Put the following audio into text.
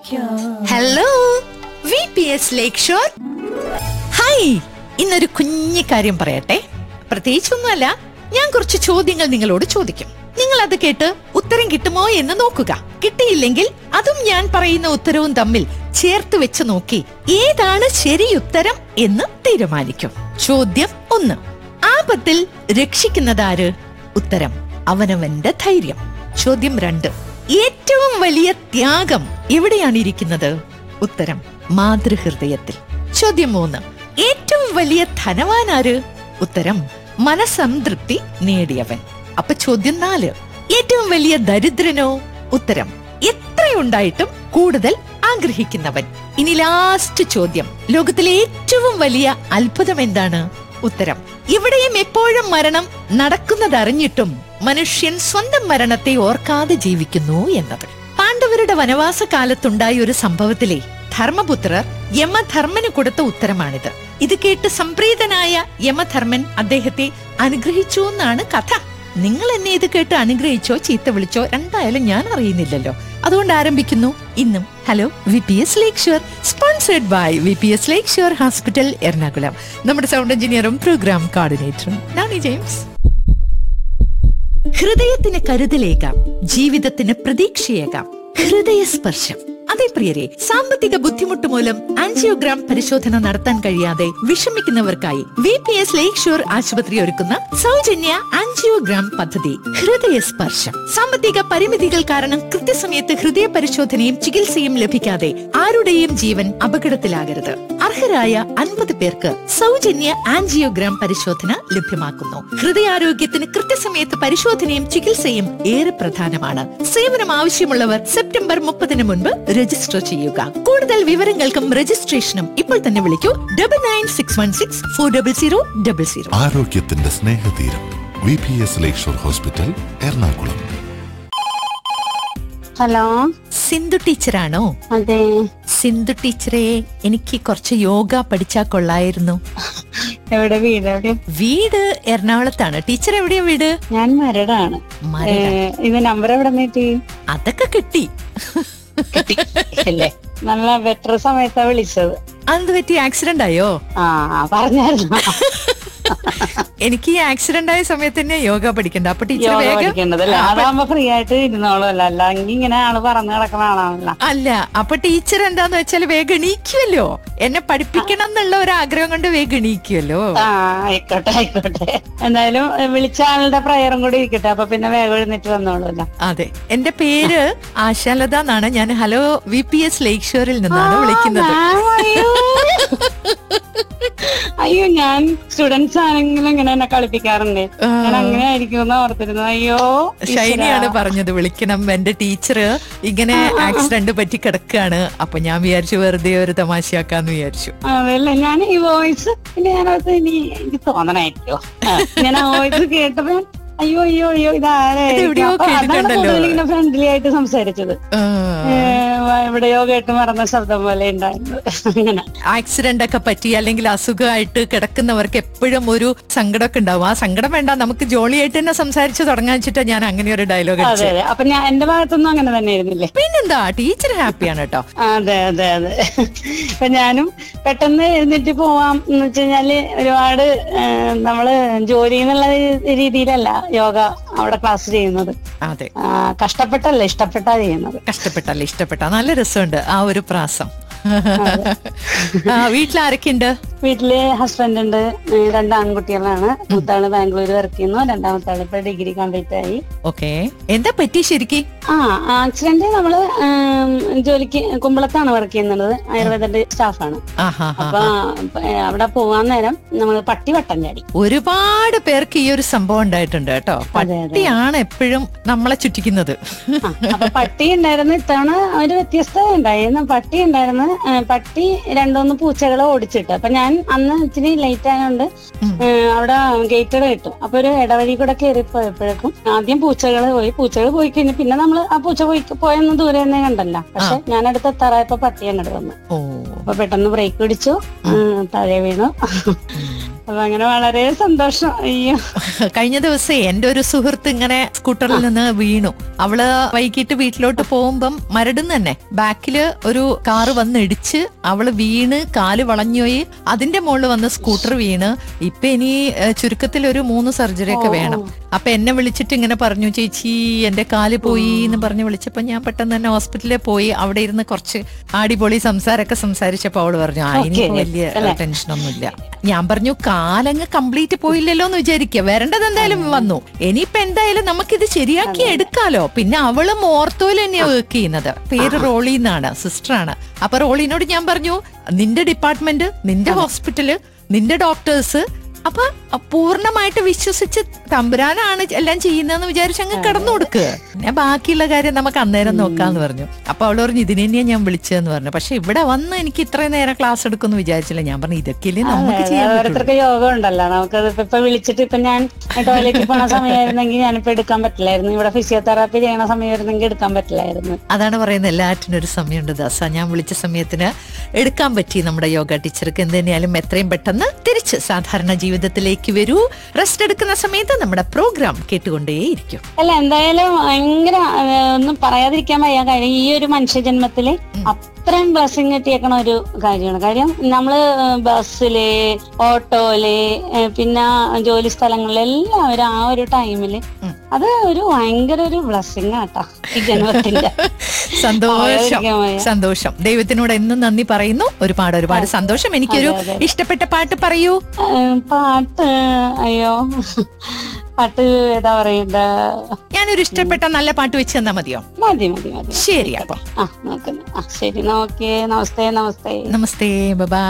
Hello V P S lake shore hi ഇന്നൊരു കുഞ്ഞു കാര്യം പറയട്ടെ പ്രത്യേകിച്ചൊന്നുമല്ല ഞാൻ കുറച്ച് ചോദ്യങ്ങൾ നിങ്ങളോട് ചോദിക്കും നിങ്ങൾ അത് കേട്ട് ഉത്തരം കിട്ടുമോ എന്ന് നോക്കുക കിട്ടിയില്ലെങ്കിൽ അതും ഞാൻ പറയുന്ന ഉത്തരവും തമ്മിൽ ചേർത്ത് വെച്ച് നോക്കി ഏതാണ് ശരി ഉത്തരം എന്ന് തീരുമാനിക്കും ചോദ്യം ഒന്ന് ആപത്തിൽ രക്ഷിക്കുന്നതാര് ഉത്തരം അവനവന്റെ ധൈര്യം ചോദ്യം രണ്ട് ഏറ്റവും വലിയ ത്യാഗം എവിടെയാണ് ഇരിക്കുന്നത് ഉത്തരം മാതൃഹൃദയത്തിൽ ചോദ്യം മൂന്ന് ഏറ്റവും വലിയ ധനവാനാര് ഉത്തരം മനസംതൃപ്തി നേടിയവൻ അപ്പൊ ചോദ്യം നാല് ഏറ്റവും വലിയ ദരിദ്രനോ ഉത്തരം എത്രയുണ്ടായിട്ടും കൂടുതൽ ആഗ്രഹിക്കുന്നവൻ ഇനി ലാസ്റ്റ് ചോദ്യം ലോകത്തിലെ ഏറ്റവും വലിയ അത്ഭുതം എന്താണ് ഉത്തരം ഇവിടെയും എപ്പോഴും മരണം നടക്കുന്നതറിഞ്ഞിട്ടും മനുഷ്യൻ സ്വന്തം മരണത്തെ ഓർക്കാതെ ജീവിക്കുന്നു എന്നത് പാണ്ഡവരുടെ വനവാസ കാലത്തുണ്ടായ ഒരു സംഭവത്തിലെ ധർമ്മപുത്രർ യമധർമ്മന് കൊടുത്ത ഉത്തരമാണിത് ഇത് കേട്ട് സംപ്രീതനായ യമധർമ്മൻ അദ്ദേഹത്തെ അനുഗ്രഹിച്ചു എന്നാണ് കഥ നിങ്ങൾ എന്നെ ഇത് കേട്ട് അനുഗ്രഹിച്ചോ ചീത്ത വിളിച്ചോ എന്തായാലും ഞാൻ അറിയുന്നില്ലല്ലോ അതുകൊണ്ട് ആരംഭിക്കുന്നു ഇന്നും hello V P S lake shore sponsored by V P S lake shore hospital Ernakulam നമ്മുടെ സൗണ്ട് എഞ്ചിനീയറും പ്രോഗ്രാം കോർഡിനേറ്ററും നാണി ജെയിംസ് ഹൃദയത്തിന് കരുതലേകാം ജീവിതത്തിന് പ്രതീക്ഷയേകാം ഹൃദയസ്പർശം അതെ പ്രിയരെ സാമ്പത്തിക ബുദ്ധിമുട്ട് മൂലം ആൻജിയോഗ്രാം പരിശോധന നടത്താൻ കഴിയാതെ വിഷമിക്കുന്നവർക്കായി V P S lake shore ആശുപത്രി ഒരുക്കുന്ന സൗജന്യ ആൻജിയോഗ്രാം പദ്ധതി ഹൃദയസ്പർശം സാമ്പത്തിക പരിമിതികൾ കാരണം കൃത്യസമയത്ത് ഹൃദയ പരിശോധനയും ചികിത്സയും ലഭിക്കാതെ ആരുടെയും ജീവൻ അപകടത്തിലാകരുത് അർഹരായ അൻപത് പേർക്ക് സൗജന്യ ആൻജിയോഗ്രാം പരിശോധന ലഭ്യമാക്കുന്നു ഹൃദയാരോഗ്യത്തിന് കൃത്യസമയത്ത് പരിശോധനയും ചികിത്സയും ഏറെ പ്രധാനമാണ് സേവനം ആവശ്യമുള്ളവർ സെപ്റ്റംബർ മുപ്പതിന് മുൻപ് രജിസ്റ്റർ ചെയ്യുക കൂടുതൽ വിവരങ്ങൾക്കും രജിസ്ട്രേഷനും ഇപ്പോൾ തന്നെ വിളിക്കൂ double nine six one six four double zero double zero ആരോഗ്യത്തിന്റെ സ്നേഹതീരം V P S lakeshore hospital Ernakulam hello Sindhu ടീച്ചറാണോ അതെ സിന്ധു ടീച്ചറെ എനിക്ക് കുറച്ച് യോഗ പഠിച്ചാ കൊള്ളായിരുന്നു എവിടെ വീട് എവിടെ വീട് എറണാകുളത്താണ് ടീച്ചർ എവിടെയാ വീട് ഞാൻ മരടാണ് മരട്. ഏ, ഇത് നമ്പർ എവിടെ നീട്ടി അതൊക്കെ കിട്ടി അല്ലേ നല്ല ബെറ്റർ സമയത്താ വിളിച്ചത് അതെന്ത് പറ്റി ആക്സിഡന്റ് ആയോ ആ പറഞ്ഞായിരുന്നു എനിക്ക് ഈ ആക്സിഡന്റ് ആയ സമയത്ത് തന്നെ യോഗ പഠിക്കണ്ട അപ്പൊ ടീച്ചർ യോഗ വേഗം പഠിക്കേണ്ടത് അല്ലേ അതാകുമ്പോ ഫ്രീ ആയിട്ട് ഇരുന്നോളൂല്ലോ അല്ലെങ്കിൽ ഇങ്ങനെ ആള് പറന്ന് കിടക്കുന്ന ആളാണല്ലോ അല്ല അപ്പൊ ടീച്ചർ എന്താന്ന് വെച്ചാൽ വേഗം എണീക്കുമല്ലോ എന്നെ പഠിപ്പിക്കണം എന്നുള്ള ഒരു ആഗ്രഹം കൊണ്ട് വേഗം എണീക്കുമല്ലോ ആ ആയിക്കോട്ടെ ആയിക്കോട്ടെ എന്തായാലും ഏ, വിളിച്ച ആളുടെ പ്രയറും കൂടി ഇരിക്കട്ടെ അപ്പൊ പിന്നെ വേഗം എഴുന്നേറ്റ് വന്നോളൂല്ലോ അതെ എന്റെ പേര് ആശാലത എന്നാണ് ഞാൻ hello V P S lake ഷോറിൽ നിന്നാണ് വിളിക്കുന്നത് ആ, അയ്യോ. അയ്യോ ഞാൻ സ്റ്റുഡൻസ് ആണെങ്കിലും ഇങ്ങനെ എന്നെ കളിപ്പിക്കാറുണ്ട് ഞാൻ അങ്ങനെ ആയിരിക്കും എന്ന് ഓർത്തിരുന്നു അയ്യോ ഷൈനിയാണ് പറഞ്ഞത് വിളിക്കണം എന്റെ ടീച്ചർ ഇങ്ങനെ ആക്സിഡന്റ് പറ്റി കിടക്കാണ് അപ്പൊ ഞാൻ വിചാരിച്ചു വെറുതെ ഒരു തമാശയാക്കാന്ന് വിചാരിച്ചു അതല്ല ഞാൻ ഈ വോയിസ് പിന്നെ ഞാനത് ഇനി എനിക്ക് തോന്നണായിരിക്കോ ആ, ഞാൻ ആ വോയിസ് കേട്ടപ്പോ ഞാൻ, അയ്യോ അയ്യോ അയ്യോ ഇതാരായിരിക്കും എവിടെയോ അപ്പൊ അതാണ് കേട്ടിട്ടുണ്ടല്ലോ. കൂടുതൽ ഇങ്ങനെ ഫ്രണ്ട്ലി ആയിട്ട് സംസാരിച്ചത് ആ. ഏ, എവിടെയോ കേട്ട് മറന്ന ശബ്ദം പോലെ ഉണ്ടായിരുന്നത് അങ്ങനെ ആക്സിഡന്റ് ഒക്കെ പറ്റി അല്ലെങ്കിൽ അസുഖമായിട്ട് കിടക്കുന്നവർക്ക് എപ്പോഴും ഒരു സങ്കടമൊക്കെ ഉണ്ടാവും ആ സങ്കടം വേണ്ട നമുക്ക് ജോളിയായിട്ട് തന്നെ സംസാരിച്ച് തുടങ്ങാൻ വെച്ചിട്ട് ഞാൻ അങ്ങനെ ഒരു ഡയലോഗ് അതെ അടിച്ചു അതെ അപ്പൊ ഞാൻ എന്റെ ഭാഗത്തൊന്നും അങ്ങനെ തന്നെ ആയിരുന്നില്ലേ പിന്നെന്താ ടീച്ചർ ഹാപ്പിയാണ് കേട്ടോ അതെ അതെ അതെ അപ്പൊ ഞാനും പെട്ടെന്ന് എഴുന്നേറ്റ് പോവാം എന്ന് വെച്ച് കഴിഞ്ഞാല് ഒരുപാട് ആ, നമ്മള് ജോലി എന്നുള്ള രീതിയിലല്ല യോഗ അവിടെ ക്ലാസ് ചെയ്യുന്നത് അതെ ആ, കഷ്ടപ്പെട്ടല്ല ഇഷ്ടപ്പെട്ടാ ചെയ്യുന്നത് കഷ്ടപ്പെട്ടല്ലേ ഇഷ്ടപ്പെട്ട നല്ല രസമുണ്ട് ആ ഒരു പ്രാസം ആ വീട്ടിലാരൊക്കെയുണ്ട് വീട്ടില് ഹസ്ബൻഡ് ഉണ്ട് ഏ, രണ്ട് ആൺകുട്ടികളാണ് മൂത്താള് ബാംഗ്ലൂർ വർക്ക് ചെയ്യുന്നു രണ്ടാമത്തെ ആള് ഇപ്പൊ ഡിഗ്രി കംപ്ലീറ്റ് ആയി ഓക്കെ എന്താ പറ്റി ശരിക്കും ആ ആക്സിഡന്റ് നമ്മള് ഉം, ജോലിക്ക് കുമ്പളത്താണ് വർക്ക് ചെയ്യുന്നത് ആയുർവേദന്റെ സ്റ്റാഫാണ് ആഹാ അപ്പൊ ഏ, അവിടെ പോവാൻ നേരം നമ്മള് പട്ടി വട്ടം ചാടി ഒരുപാട് പേർക്ക് ഈ ഒരു സംഭവം ഉണ്ടായിട്ടുണ്ട് കേട്ടോ അതെ, അതെ. പട്ടിയാണ് എപ്പോഴും നമ്മളെ ചുറ്റിക്കുന്നത് ആ, അപ്പൊ പട്ടി ഉണ്ടായിരുന്നു ഇത്തവണ ഒരു വ്യത്യസ്തത ഉണ്ടായിരുന്നു പട്ടി ഉണ്ടായിരുന്നു ഏ, പട്ടി രണ്ടൊന്ന് പൂച്ചകളെ ഓടിച്ചിട്ട് അപ്പൊ ഞാൻ അന്ന് ഇച്ചിരി ലേറ്റ് ആയതുകൊണ്ട് ഉം. ഏ, അവിടെ ഗേറ്റുകൾ കിട്ടും അപ്പൊ ഒരു ഇടവഴി കൂടെ കയറി പോയപ്പോഴേക്കും ആദ്യം പൂച്ചകൾ പോയി പൂച്ചകൾ പോയി കഴിഞ്ഞ് പിന്നെ നമ്മള് ആ പൂച്ച പോയി പോയെന്ന് ദൂരെ തന്നെ കണ്ടല്ല പക്ഷെ ഞാൻ അടുത്ത് എത്താറായപ്പോ പട്ടി അങ്ങോട്ട് വന്നു ഓ അപ്പൊ പെട്ടെന്ന് ബ്രേക്ക് പിടിച്ചു ഉം, താഴെ വീണു ഉം. അപ്പൊ അങ്ങനെ വളരെ സന്തോഷം അയ്യോ കഴിഞ്ഞ ദിവസേ എന്റെ ഒരു സുഹൃത്ത് ഇങ്ങനെ സ്കൂട്ടറിൽ നിന്ന് വീണു അവള് വൈകിട്ട് വീട്ടിലോട്ട് പോകുമ്പം മരടുന്ന് തന്നെ ബാക്കില് ഒരു കാറ് വന്ന് ഇടിച്ച് അവള് വീണ് കാല് വളഞ്ഞുപോയി അതിന്റെ മുകളിൽ വന്ന് സ്കൂട്ടർ വീണ് ഇപ്പൊ ഇനി ഏഹ്, ചുരുക്കത്തിൽ ഒരു മൂന്ന് സർജറി ഒക്കെ വേണം അപ്പൊ എന്നെ വിളിച്ചിട്ട് ഇങ്ങനെ പറഞ്ഞു ചേച്ചി എന്റെ കാല് പോയി എന്ന് പറഞ്ഞ് വിളിച്ചപ്പോ ഞാൻ പെട്ടെന്ന് തന്നെ ഹോസ്പിറ്റലിൽ പോയി അവിടെ ഇരുന്ന് കുറച്ച് ആടിപൊളി സംസാരമൊക്കെ സംസാരിച്ചപ്പോ അവള് പറഞ്ഞു ആ ഇനി Okay. വലിയ അല്ലേ? ടെൻഷനൊന്നുമില്ല ഞാൻ പറഞ്ഞു കാലങ്ങ് കംപ്ലീറ്റ് പോയില്ലല്ലോ എന്ന് വിചാരിക്കുക വരേണ്ടത് എന്തായാലും വന്നു ഇനിയിപ്പൊ എന്തായാലും നമുക്കിത് ശരിയാക്കി എടുക്കാലോ പിന്നെ അവളും ഓർത്തോയിൽ തന്നെയാ വർക്ക് ചെയ്യുന്നത് പേര് റോളി എന്നാണ് സിസ്റ്ററാണ് അപ്പൊ റോളിനോട് ഞാൻ പറഞ്ഞു നിന്റെ ഡിപ്പാർട്ട്മെന്റ് നിന്റെ ഹോസ്പിറ്റല് നിന്റെ ഡോക്ടേഴ്സ് അപ്പൊ പൂർണ്ണമായിട്ട് വിശ്വസിച്ച് തമ്പുരാനാണ് എല്ലാം ചെയ്യുന്നതെന്ന് വിചാരിച്ച് അങ്ങ് കിടന്നു കൊടുക്കുക പിന്നെ ബാക്കിയുള്ള കാര്യം നമുക്ക് അന്നേരം നോക്കാന്ന് പറഞ്ഞു അപ്പൊ അവള് പറഞ്ഞു ഇതിനെ തന്നെയാ ഞാൻ വിളിച്ചതെന്ന് പറഞ്ഞു പക്ഷെ ഇവിടെ വന്ന് എനിക്ക് ഇത്രയും നേരം ക്ലാസ് എടുക്കുമെന്ന് വിചാരിച്ചില്ല ഞാൻ പറഞ്ഞു ഇതൊക്കെയല്ലേ നമുക്ക് ചെയ്യാൻ പറ്റുള്ളൂ ഓരോരുത്തർക്ക് യോഗം ഉണ്ടല്ലോ നമുക്കത് ഇപ്പൊ- ഇപ്പൊ വിളിച്ചിട്ട് ഇപ്പൊ ഞാൻ ടോയ്ലറ്റിൽ പോണ സമയമായിരുന്നെങ്കിൽ ഞാനിപ്പോ എടുക്കാൻ പറ്റില്ലായിരുന്നു ഇവിടെ ഫിസിയോതെറാപ്പി ചെയ്യണ സമയമായിരുന്നെങ്കിൽ എടുക്കാൻ പറ്റില്ലായിരുന്നു അതാണ് പറയുന്നത് എല്ലാറ്റിനും ഒരു സമയമുണ്ട് ദാസ ഞാൻ വിളിച്ച സമയത്തിന് എടുക്കാൻ പറ്റി നമ്മുടെ യോഗ ടീച്ചർക്ക് എന്ത് തന്നെയാലും എത്രയും പെട്ടെന്ന് തിരിച്ച് സാധാരണ ജീവിതത്തിലേക്ക് വരൂ റെസ്റ്റ് എടുക്കുന്ന സമയത്ത് നമ്മുടെ പ്രോഗ്രാം കേട്ടുകൊണ്ടേയിരിക്കും അല്ല എന്തായാലും ഭയങ്കര ആ, ഒന്നും പറയാതിരിക്കാൻ വയ്യ കാര്യം ഈ ഒരു മനുഷ്യജന്മത്തില് അത്രയും ബ്ലസ്സിങ് കിട്ടിയേക്കണ ഒരു കാര്യമാണ് കാര്യം നമ്മള് ബസ്സില് ഓട്ടോയില് ഏ, പിന്നെ ജോലി സ്ഥലങ്ങളിൽ എല്ലാവരും ആ ഒരു ടൈമില് ഉം. അത് ഒരു ഭയങ്കര ഒരു ബ്ലസ്സിങ് ആട്ടാ ഈ ജന്മത്തിന്റെ സന്തോഷം പറയാതിരിക്കാൻ വയ്യ. സന്തോഷം ദൈവത്തിനോട് എന്നും നന്ദി പറയുന്നു ഒരുപാട് ഒരുപാട് സന്തോഷം എനിക്കൊരു അതെ, അതെ. ഇഷ്ടപ്പെട്ട പാട്ട് പറയൂ ഏ, പാട്ട് അയ്യോ പാട്ട് ഏതാ പറയണ്ട ഞാനൊരു ഇഷ്ടപ്പെട്ട നല്ല പാട്ട് വെച്ച് തന്നാ മതിയോ മതി മതി മതി ശരി അപ്പൊ ആ നോക്കുന്നു ആ ശരി നോക്കിയേ നമസ്തേ നമസ്തേ നമസ്തേ ബൈ